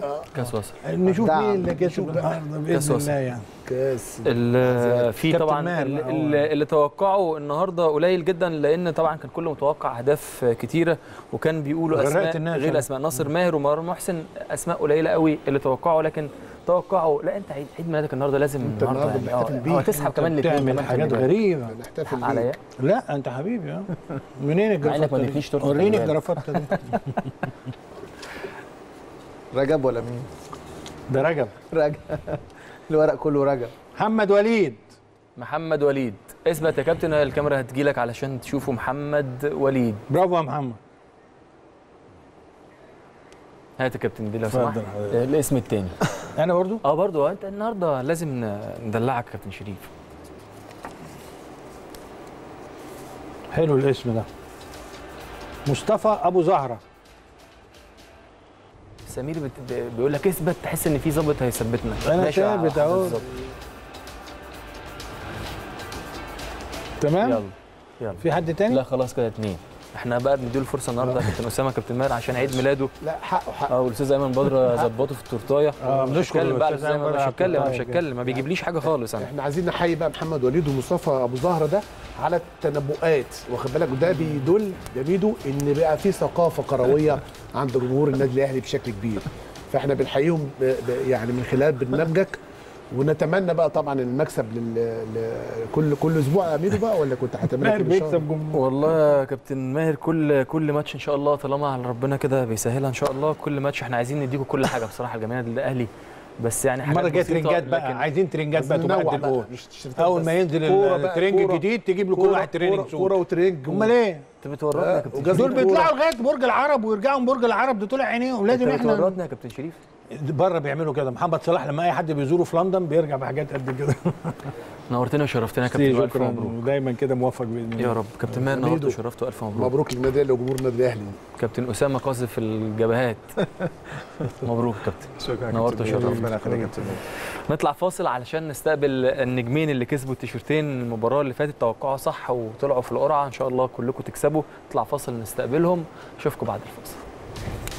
كاس وصل نشوف دعم. مين اللي كسب نشوف بقى. النهارده كاس باذن وصل. الله يعني كاس ال- في كابتن طبعا ماهر ال- بقى هو. ال- اللي توقعه النهارده قليل جدا لان طبعا كان كله متوقع اهداف كتيره وكان بيقولوا غرقت اسماء الناس غير يعني. اسماء ناصر ماهر ومروان محسن اسماء قليله قوي اللي توقعوا لكن توقعوا لا انت عيد عيد ميلادك النهارده لازم انت النهارده النهارده يعني بنحتفل اه بيك. آه، تسحب كمان الاثنين تعمل كمان حاجات خلي بالك. غريبه نحتفل عليا بيك لا انت حبيبي اه منين مع انك الجرافته ما دي؟ اديتنيش تورته وريني خلي بالك. الجرافته دي رجب ولا مين؟ ده رجب رجب الورق كله رجب محمد وليد محمد وليد اثبت يا كابتن الكاميرا هتجيلك علشان تشوفوا محمد وليد برافو يا محمد هات يا كابتن دي لو اتفضل سمحت حضرتك. الاسم الثاني انا برضو اه برضو انت النهارده لازم ن- ندلعك يا كابتن شريف حلو الاسم ده مصطفى ابو زهره سمير بت... ب- بيقول لك اثبت تحس ان في ظابط هيثبتنا أنا ماشي يا ثابت حضرة أهو. الظابط. تمام يلا يلا في حد تاني لا خلاص كده اتنين احنا بقى بنديله الفرصه النهارده كابتن اسامه كابتن ماهر عشان عيد ميلاده لا حقه حقه اه والاستاذ ايمن بدر ظبطه في التورتايه اه مش بنشكر هتكلم بقى الأستاذ الاستاذ ايمن أيمن مش على هتكلم التورتاية مش هتكلم ما بيجيبليش حاجه خالص انا احنا عايزين نحيي بقى محمد وليد ومصطفى ابو زهره ده على التنبؤات واخد بالك وده بيدل يا ميدو ان بقى في ثقافه كرويه عند جمهور النادي الاهلي بشكل كبير فاحنا بنحييهم ب- ب- يعني من خلال برنامجك ونتمنى بقى طبعا المكسب لل- لكل كل اسبوع يا ميدو بقى ولا كنت هتعملها ماهر كل شهر؟ بيكسب جمهور والله يا كابتن ماهر كل كل ماتش ان شاء الله طالما على ربنا كده بيسهلها ان شاء الله كل ماتش احنا عايزين نديكم كل حاجه بصراحه الجماهير الاهلي بس يعني حاجات المره الجايه بسيطة، ترنجات بقى لكن عايزين ترنجات بقى عايزين تبقى ننوع قد بقى، الجول مش تيشيرتات اول بس. ما ينزل كورة بقى، الترنج كورة. الجديد تجيب له كل كورة- واحد ترنج كورة- سود كوره وترنج امال ايه انت بتورطنا يا كابتن وجاز- دول كورة. بيطلعوا لغايه برج العرب ويرجعوا من برج العرب ده طلع عينيهم لازم انت احنا بتورطنا يا كابتن شريف بره بيعملوا كده محمد صلاح لما اي حد بيزوره في لندن بيرجع بحاجات قد كده نورتنا وشرفتنا يا كابتن والف شكرا مبروك ودايما كده موفق باذن الله يا رب كابتن ماهر ميدو. نورت وشرفت والف مبروك مبروك للنادي الاهلي وجمهور النادي الاهلي كابتن اسامه قاذف الجبهات مبروك يا كابتن شكرا نورت وشرفت. ربنا يخليك يا كابتن. نطلع فاصل علشان نستقبل النجمين اللي كسبوا التيشيرتين المباراه اللي فاتت توقعوا صح وطلعوا في القرعه ان شاء الله كلكم تكسبوا نطلع فاصل نستقبلهم اشوفكم بعد الفاصل